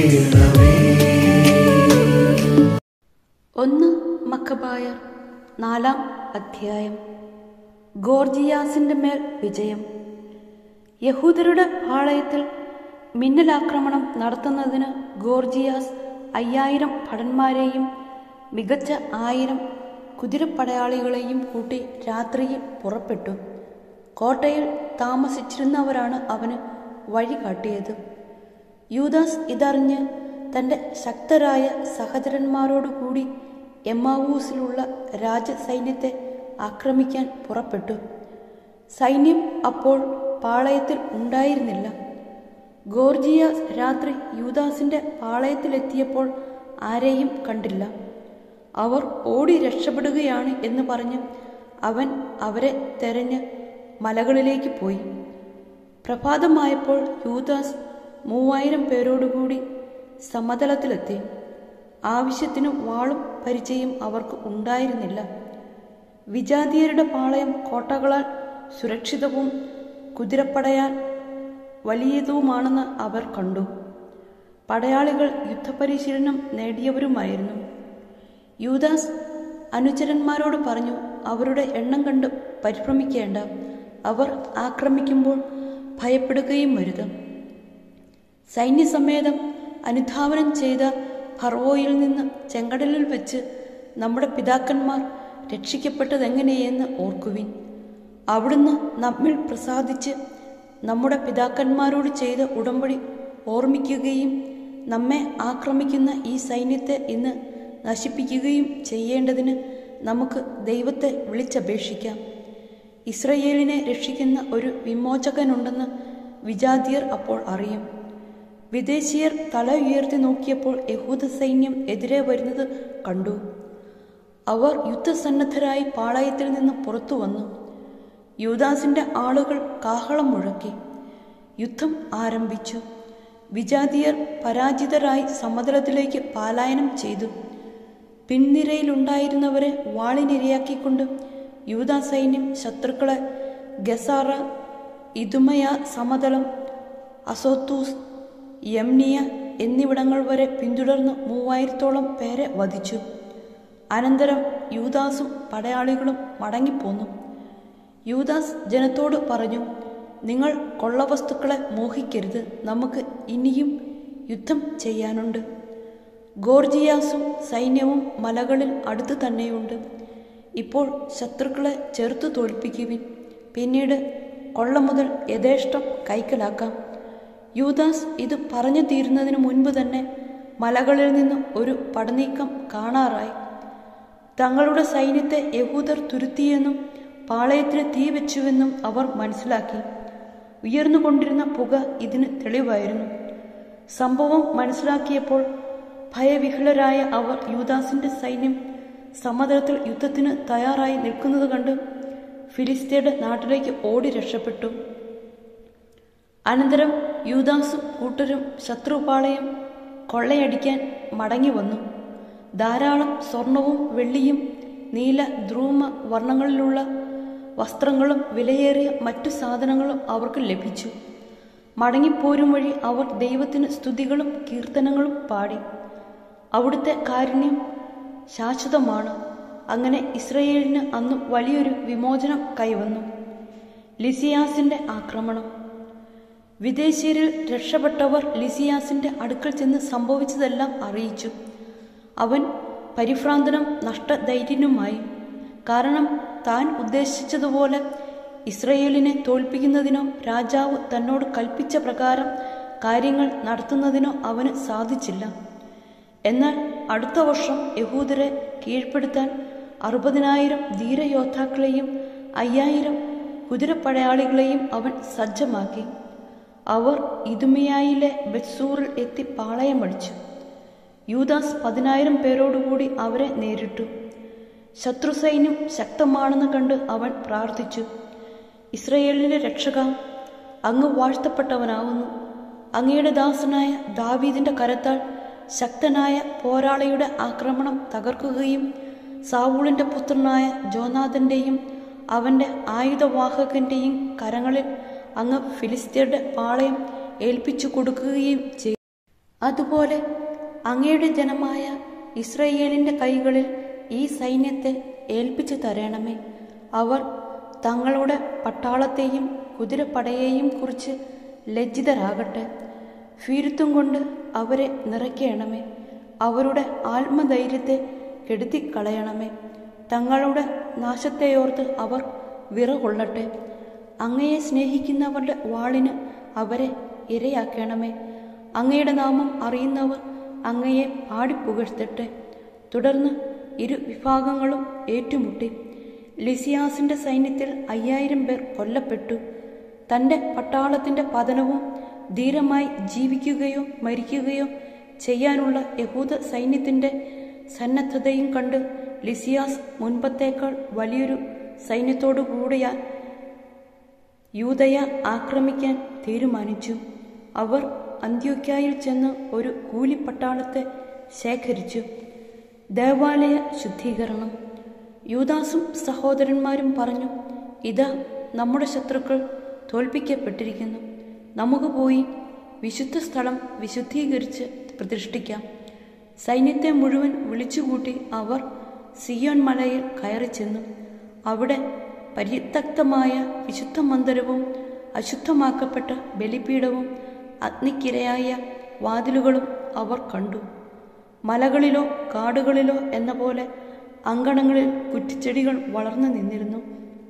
ചെയ്യണമേ ഒന്ന് മക്കബായർ നാലാം അധ്യായം ഗോർജിയാസിന്റെ മേൽ വിജയം യഹൂദരുടെ പാളയത്തിൽ മിന്നലാക്രമണം നടത്തുന്നതിന് ഗോർജിയാസ് അയ്യായിരം ഭടന്മാരെയും മികച്ച ആയിരം കുതിരപ്പടയാളികളെയും കൂട്ടി രാത്രിയിൽ പുറപ്പെട്ടു കോട്ടയിൽ താമസിച്ചിരുന്നവരാണ് അവന് വഴി കാട്ടിയത് യൂദാസ് ഇതറിഞ്ഞ് തൻ്റെ ശക്തരായ സഹചരന്മാരോടുകൂടി എമ്മാവൂസിലുള്ള രാജസൈന്യത്തെ ആക്രമിക്കാൻ പുറപ്പെട്ടു സൈന്യം അപ്പോൾ പാളയത്തിൽ ഉണ്ടായിരുന്നില്ല ഗോർജിയാസ് രാത്രി യൂദാസിന്റെ പാളയത്തിലെത്തിയപ്പോൾ ആരെയും കണ്ടില്ല അവർ ഓടി രക്ഷപ്പെടുകയാണ് എന്ന് പറഞ്ഞ് അവൻ അവരെ തെരഞ്ഞ് മലകളിലേക്ക് പോയി പ്രഭാതമായപ്പോൾ യൂദാസ് മൂവായിരം പേരോടുകൂടി സമതലത്തിലെത്തി ആവശ്യത്തിന് വാളും പരിചയം അവർക്ക് ഉണ്ടായിരുന്നില്ല വിജാതീയരുടെ പാളയം കോട്ടകളാൽ സുരക്ഷിതവും കുതിരപ്പടയാൽ വലിയതുമാണെന്ന് അവർ കണ്ടു പടയാളികൾ യുദ്ധപരിശീലനം നേടിയവരുമായിരുന്നു യൂദാസ് അനുചരന്മാരോട് പറഞ്ഞു അവരുടെ എണ്ണം കണ്ട് പരിഭ്രമിക്കേണ്ട അവർ ആക്രമിക്കുമ്പോൾ ഭയപ്പെടുകയും വരുത് സൈന്യസമേതം അനുധാവനം ചെയ്ത ഫറവോയിൽ നിന്ന് ചെങ്കടലിൽ വെച്ച് നമ്മുടെ പിതാക്കന്മാർ രക്ഷിക്കപ്പെട്ടതെങ്ങനെയെന്ന് ഓർക്കുവിൻ അവിടുന്ന് നമ്മിൽ പ്രസാദിച്ച് നമ്മുടെ പിതാക്കന്മാരോട് ചെയ്ത ഉടമ്പടി ഓർമ്മിക്കുകയും നമ്മെ ആക്രമിക്കുന്ന ഈ സൈന്യത്തെ ഇന്ന് നശിപ്പിക്കുകയും ചെയ്യേണ്ടതിന് നമുക്ക് ദൈവത്തെ വിളിച്ചപേക്ഷിക്കാം ഇസ്രയേലിനെ രക്ഷിക്കുന്ന ഒരു വിമോചകനുണ്ടെന്ന് വിജാതിയർ അപ്പോൾ അറിയും വിദേശീയർ തല ഉയർത്തി നോക്കിയപ്പോൾ യഹൂദ സൈന്യം എതിരെ വരുന്നത് കണ്ടു അവർ യുദ്ധസന്നദ്ധരായി പാളയത്തിൽ നിന്ന് പുറത്തു വന്നു യൂദാസിന്റെ ആളുകൾ കാഹളം മുഴക്കി യുദ്ധം ആരംഭിച്ചു വിജാതിയർ പരാജിതരായി സമതലത്തിലേക്ക് പലായനം ചെയ്തു പിൻനിരയിലുണ്ടായിരുന്നവരെ വാളിനിരയാക്കിക്കൊണ്ട് യൂദാ സൈന്യം ശത്രുക്കളെ ഗസാറ ഇതുമയ സമതലം അസോത്തൂസ് യംനിയ എന്നിവിടങ്ങൾ വരെ പിന്തുടർന്ന് മൂവായിരത്തോളം പേരെ വധിച്ചു അനന്തരം യൂദാസും പടയാളികളും മടങ്ങിപ്പോന്നു യൂദാസ് ജനത്തോട് പറഞ്ഞു നിങ്ങൾ കൊള്ളവസ്തുക്കളെ മോഹിക്കരുത് നമുക്ക് ഇനിയും യുദ്ധം ചെയ്യാനുണ്ട് ഗോർജിയാസും സൈന്യവും മലകളിൽ അടുത്തു തന്നെയുണ്ട് ഇപ്പോൾ ശത്രുക്കളെ ചെറുത്തു തോൽപ്പിക്കുവിൻ പിന്നീട് കൊള്ള മുതൽ യഥേഷ്ടം കൈക്കലാക്കാം യൂദാസ് ഇത് പറഞ്ഞു തീരുന്നതിന് മുൻപ് തന്നെ മലകളിൽ നിന്ന് ഒരു പടനീക്കം കാണാറായി തങ്ങളുടെ സൈന്യത്തെ യഹൂദർ തുരുത്തിയെന്നും പാളയത്തിന് തീ വെച്ചുവെന്നും അവർ മനസ്സിലാക്കി ഉയർന്നുകൊണ്ടിരുന്ന പുക ഇതിന് തെളിവായിരുന്നു സംഭവം മനസ്സിലാക്കിയപ്പോൾ ഭയവിഹ്വലരായ അവർ യൂദാസിന്റെ സൈന്യം സമതലത്തിൽ യുദ്ധത്തിന് തയ്യാറായി നിൽക്കുന്നത് കണ്ട് ഫിലിസ്തീയുടെ നാട്ടിലേക്ക് ഓടി രക്ഷപ്പെട്ടു അനന്തരം യൂദാസും കൂട്ടരും ശത്രുപാളയം കൊള്ളയടിക്കാൻ മടങ്ങി വന്നു ധാരാളം സ്വർണവും വെള്ളിയും നീല ധ്രുവ വർണ്ണങ്ങളിലുള്ള വസ്ത്രങ്ങളും വിലയേറിയ മറ്റു സാധനങ്ങളും അവർക്ക് ലഭിച്ചു മടങ്ങിപ്പോരും വഴി അവർ ദൈവത്തിന് സ്തുതികളും കീർത്തനങ്ങളും പാടി അവിടുത്തെ കാരുണ്യം ശാശ്വതമാണ് അങ്ങനെ ഇസ്രയേലിന് അന്ന് വലിയൊരു വിമോചനം കൈവന്നു ലിസിയാസിന്റെ ആക്രമണം വിദേശീയരിൽ രക്ഷപ്പെട്ടവർ ലിസിയാസിന്റെ അടുക്കൽ ചെന്ന് സംഭവിച്ചതെല്ലാം അറിയിച്ചു അവൻ പരിഭ്രാന്തനും നഷ്ടധൈര്യനുമായി കാരണം താൻ ഉദ്ദേശിച്ചതുപോലെ ഇസ്രയേലിനെ തോൽപ്പിക്കുന്നതിനോ രാജാവ് തന്നോട് കൽപ്പിച്ച പ്രകാരം കാര്യങ്ങൾ നടത്തുന്നതിനോ അവന് സാധിച്ചില്ല എന്നാൽ അടുത്ത വർഷം യഹൂദരെ കീഴ്പ്പെടുത്താൻ അറുപതിനായിരം ധീരയോദ്ധാക്കളെയും അയ്യായിരം കുതിരപ്പടയാളികളെയും അവൻ സജ്ജമാക്കി അവർ ഇതുമിയായിലെ ബെത്സൂറിൽ എത്തി പാളയമടിച്ചു യൂദാസ് പതിനായിരം പേരോടുകൂടി അവരെ നേരിട്ടു ശത്രുസൈന്യം ശക്തമാണെന്ന് കണ്ട് അവൻ പ്രാർത്ഥിച്ചു ഇസ്രയേലിന്റെ രക്ഷക അങ്ങ് വാഴ്ത്തപ്പെട്ടവനാവുന്നു അങ്ങയുടെ ദാസനായ ദാവീദിന്റെ കരത്താൽ ശക്തനായ പോരാളിയുടെ ആക്രമണം തകർക്കുകയും സാവൂളിന്റെ പുത്രനായ ജോനാഥന്റെയും അവന്റെ ആയുധവാഹകന്റെയും കരങ്ങളിൽ അങ്ങ് ഫിലിസ്തീയുടെ പാളയം ഏൽപ്പിച്ചു കൊടുക്കുകയും ചെയ്തു അതുപോലെ അങ്ങയുടെ ജനമായ ഇസ്രയേലിന്റെ കൈകളിൽ ഈ സൈന്യത്തെ ഏൽപ്പിച്ചു തരണമേ അവർ തങ്ങളുടെ പട്ടാളത്തെയും കുതിരപ്പടയെയും കുറിച്ച് ലജ്ജിതരാകട്ടെ ഭീരുത്വം കൊണ്ട് അവരെ നിറയ്ക്കണമേ അവരുടെ ആത്മധൈര്യത്തെ കെടുത്തിക്കളയണമേ തങ്ങളുടെ നാശത്തെയോർത്ത് അവർ വിറകൊള്ളട്ടെ അങ്ങയെ സ്നേഹിക്കുന്നവരുടെ വാളിന് അവരെ ഇരയാക്കണമേ അങ്ങയുടെ നാമം അറിയുന്നവർ അങ്ങയെ പാടിപ്പുകഴ്ത്തട്ടെ തുടർന്ന് ഇരു വിഭാഗങ്ങളും ഏറ്റുമുട്ടി ലിസിയാസിന്റെ സൈന്യത്തിൽ അയ്യായിരം പേർ കൊല്ലപ്പെട്ടു തന്റെ പട്ടാളത്തിന്റെ പതനവും ധീരമായി ജീവിക്കുകയോ മരിക്കുകയോ ചെയ്യാനുള്ള യഹൂദ സൈന്യത്തിന്റെ സന്നദ്ധതയും കണ്ട് ലിസിയാസ് മുൻപത്തേക്കാൾ വലിയൊരു സൈന്യത്തോടു കൂടിയ യൂതയ ആക്രമിക്കാൻ തീരുമാനിച്ചു അവർ അന്ത്യോക്യായിൽ ചെന്ന് ഒരു കൂലിപ്പട്ടാളത്തെ ശേഖരിച്ചു ദേവാലയ ശുദ്ധീകരണം യൂദാസും സഹോദരന്മാരും പറഞ്ഞു ഇതാ നമ്മുടെ ശത്രുക്കൾ തോൽപ്പിക്കപ്പെട്ടിരിക്കുന്നു നമുക്ക് പോയി വിശുദ്ധ സ്ഥലം വിശുദ്ധീകരിച്ച് പ്രതിഷ്ഠിക്കാം സൈന്യത്തെ മുഴുവൻ വിളിച്ചുകൂട്ടി അവർ സിയോൻ മലയിൽ കയറി ചെന്നു അവിടെ പരിത്യക്തമായ വിശുദ്ധ മന്ദിരവും അശുദ്ധമാക്കപ്പെട്ട ബലിപീഠവും അഗ്നിക്കിരയായ വാതിലുകളും അവർ കണ്ടു മലകളിലോ കാടുകളിലോ എന്ന പോലെ അങ്കണങ്ങളിൽ കുറ്റിച്ചെടികൾ വളർന്നു നിന്നിരുന്നു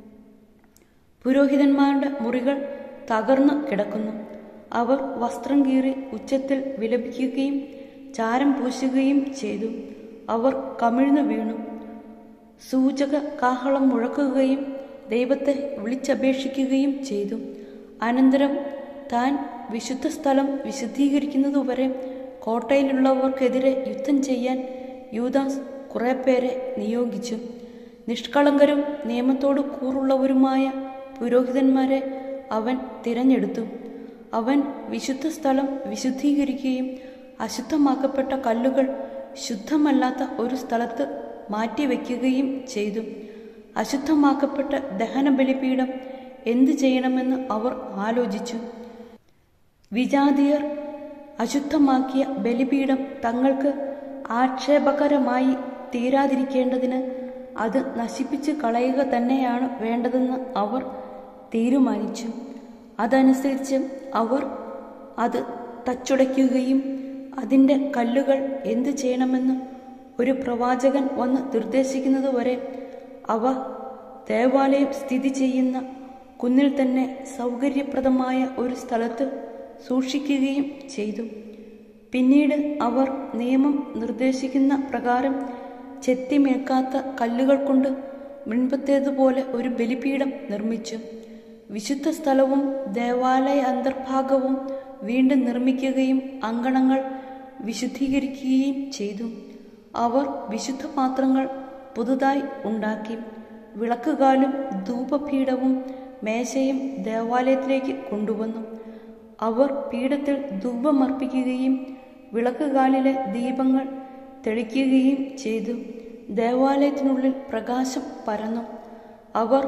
പുരോഹിതന്മാരുടെ മുറികൾ തകർന്നു കിടക്കുന്നു അവർ വസ്ത്രം കീറി ഉച്ചത്തിൽ വിലപിക്കുകയും ചാരം പൂശുകയും ചെയ്തു അവർ കമിഴ്ന്നു വീണു സൂചക കാഹളം മുഴക്കുകയും ദൈവത്തെ വിളിച്ചപേക്ഷിക്കുകയും ചെയ്തു അനന്തരം താൻ വിശുദ്ധ സ്ഥലം വിശുദ്ധീകരിക്കുന്നതുവരെ കോട്ടയിലുള്ളവർക്കെതിരെ യുദ്ധം ചെയ്യാൻ യൂദാസ് കുറെ പേരെ നിയോഗിച്ചു നിഷ്കളങ്കരും നിയമത്തോട് കൂറുള്ളവരുമായ പുരോഹിതന്മാരെ അവൻ തിരഞ്ഞെടുത്തു അവൻ വിശുദ്ധ സ്ഥലം വിശുദ്ധീകരിക്കുകയും അശുദ്ധമാക്കപ്പെട്ട കല്ലുകൾ ശുദ്ധമല്ലാത്ത ഒരു സ്ഥലത്ത് മാറ്റിവെക്കുകയും ചെയ്തു അശുദ്ധമാക്കപ്പെട്ട ദഹനബലിപീഠം എന്തു ചെയ്യണമെന്ന് അവർ ആലോചിച്ചു വിജാതിയർ അശുദ്ധമാക്കിയ ബലിപീഠം തങ്ങൾക്ക് ആക്ഷേപകരമായി തീരാതിരിക്കേണ്ടതിന് അത് നശിപ്പിച്ച് കളയുക തന്നെയാണ് വേണ്ടതെന്ന് അവർ തീരുമാനിച്ചു അതനുസരിച്ച് അവർ അത് തച്ചുടയ്ക്കുകയും അതിൻ്റെ കല്ലുകൾ എന്തു ചെയ്യണമെന്ന് ഒരു പ്രവാചകൻ വന്ന് നിർദ്ദേശിക്കുന്നതുവരെ അവ ദേവാലയം സ്ഥിതി ചെയ്യുന്ന കുന്നിൽ തന്നെ സൗകര്യപ്രദമായ ഒരു സ്ഥലത്ത് സൂക്ഷിക്കുകയും ചെയ്തു പിന്നീട് അവർ നിയമം നിർദ്ദേശിക്കുന്ന പ്രകാരം ചെത്തിമേൽക്കാത്ത കല്ലുകൾ കൊണ്ട് മുൻപത്തേതുപോലെ ഒരു ബലിപീഠം നിർമ്മിച്ചു വിശുദ്ധ സ്ഥലവും ദേവാലയ അന്തർഭാഗവും വീണ്ടും നിർമ്മിക്കുകയും അങ്കണങ്ങൾ വിശുദ്ധീകരിക്കുകയും ചെയ്തു അവർ വിശുദ്ധ പാത്രങ്ങൾ പുതുതായി ഉണ്ടാക്കി വിളക്കുകാലും ധൂപപീഠവും മേശയും ദേവാലയത്തിലേക്ക് കൊണ്ടുവന്നു അവർ പീഠത്തിൽ ധൂപമർപ്പിക്കുകയും വിളക്കുകാലിലെ ദീപങ്ങൾ തെളിക്കുകയും ചെയ്തു ദേവാലയത്തിനുള്ളിൽ പ്രകാശം പരന്നു അവർ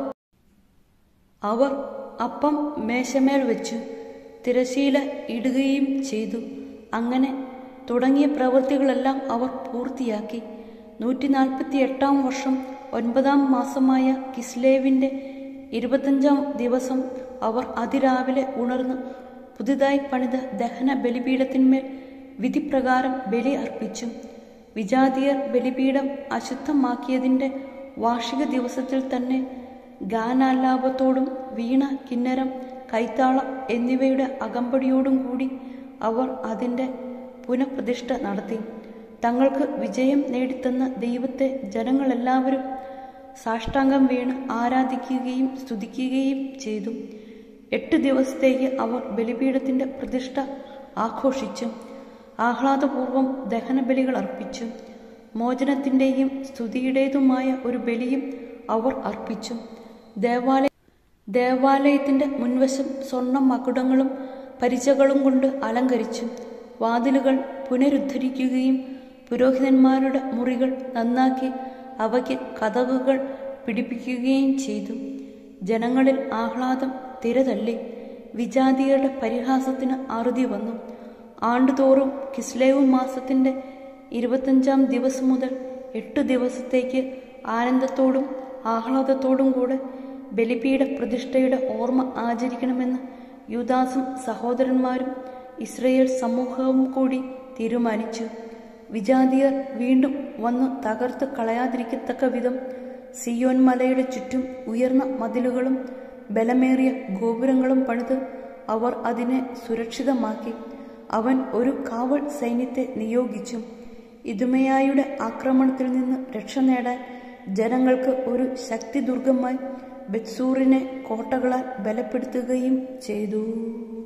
അവർ അപ്പം മേശമേൽ വെച്ചു തിരശീല ഇടുകയും ചെയ്തു അങ്ങനെ തുടങ്ങിയ പ്രവൃത്തികളെല്ലാം അവർ പൂർത്തിയാക്കി നൂറ്റി നാൽപ്പത്തി എട്ടാം വർഷം ഒൻപതാം മാസമായ കിസ്ലേവിൻ്റെ ഇരുപത്തഞ്ചാം ദിവസം അവർ അതിരാവിലെ ഉണർന്ന് പുതുതായി പണിത ദഹന ബലിപീഠത്തിന്മേൽ വിധിപ്രകാരം ബലി അർപ്പിച്ചു വിജാതിയർ ബലിപീഠം അശുദ്ധമാക്കിയതിൻ്റെ വാർഷിക ദിവസത്തിൽ തന്നെ ഗാനാലാപത്തോടും വീണ കിന്നരം കൈത്താളം എന്നിവയുടെ അകമ്പടിയോടും കൂടി അവർ അതിൻ്റെ പുനഃപ്രതിഷ്ഠ നടത്തി തങ്ങൾക്ക് വിജയം നേടിത്തന്ന ദൈവത്തെ ജനങ്ങളെല്ലാവരും സാഷ്ടാംഗം വീണ് ആരാധിക്കുകയും സ്തുതിക്കുകയും ചെയ്തു എട്ട് ദിവസത്തേക്ക് അവർ ബലിപീഠത്തിൻ്റെ പ്രതിഷ്ഠ ആഘോഷിച്ചു ആഹ്ലാദപൂർവം ദഹനബലികൾ അർപ്പിച്ചു മോചനത്തിൻ്റെയും സ്തുതിയുടേതുമായ ഒരു ബലിയും അവർ അർപ്പിച്ചു ദേവാലയ ദേവാലയത്തിൻ്റെ മുൻവശം സ്വർണ്ണ മകുടങ്ങളും പരിചകളും കൊണ്ട് അലങ്കരിച്ചു വാതിലുകൾ പുനരുദ്ധരിക്കുകയും പുരോഹിതന്മാരുടെ മുറികൾ നന്നാക്കി അവയ്ക്ക് കഥകുകൾ പിടിപ്പിക്കുകയും ചെയ്തു ജനങ്ങളിൽ ആഹ്ലാദം തിരതള്ളി വിജാതിയരുടെ പരിഹാസത്തിന് അറുതി വന്നു ആണ്ടുതോറും കിസ്ലേവ് മാസത്തിന്റെ ഇരുപത്തഞ്ചാം ദിവസം മുതൽ എട്ടു ദിവസത്തേക്ക് ആനന്ദത്തോടും ആഹ്ലാദത്തോടും കൂടെ ബലിപീഠ പ്രതിഷ്ഠയുടെ ഓർമ്മ ആചരിക്കണമെന്ന് യുദാസും സഹോദരന്മാരും ഇസ്രയേൽ സമൂഹവും കൂടി തീരുമാനിച്ചു വിജാതിയർ വീണ്ടും വന്നു തകർത്ത് കളയാതിരിക്കത്തക്ക വിധം സിയോൻ മലയുടെ ചുറ്റും ഉയർന്ന മതിലുകളും ബലമേറിയ ഗോപുരങ്ങളും പണിത് അവർ അതിനെ സുരക്ഷിതമാക്കി അവൻ ഒരു കാവൽ സൈന്യത്തെ നിയോഗിച്ചു ഇതുമയായുടെ ആക്രമണത്തിൽ നിന്ന് രക്ഷ നേടാൻ ജനങ്ങൾക്ക് ഒരു ശക്തിദുർഗമായി ബെത്സൂറിനെ കോട്ടകളാൽ ബലപ്പെടുത്തുകയും ചെയ്തു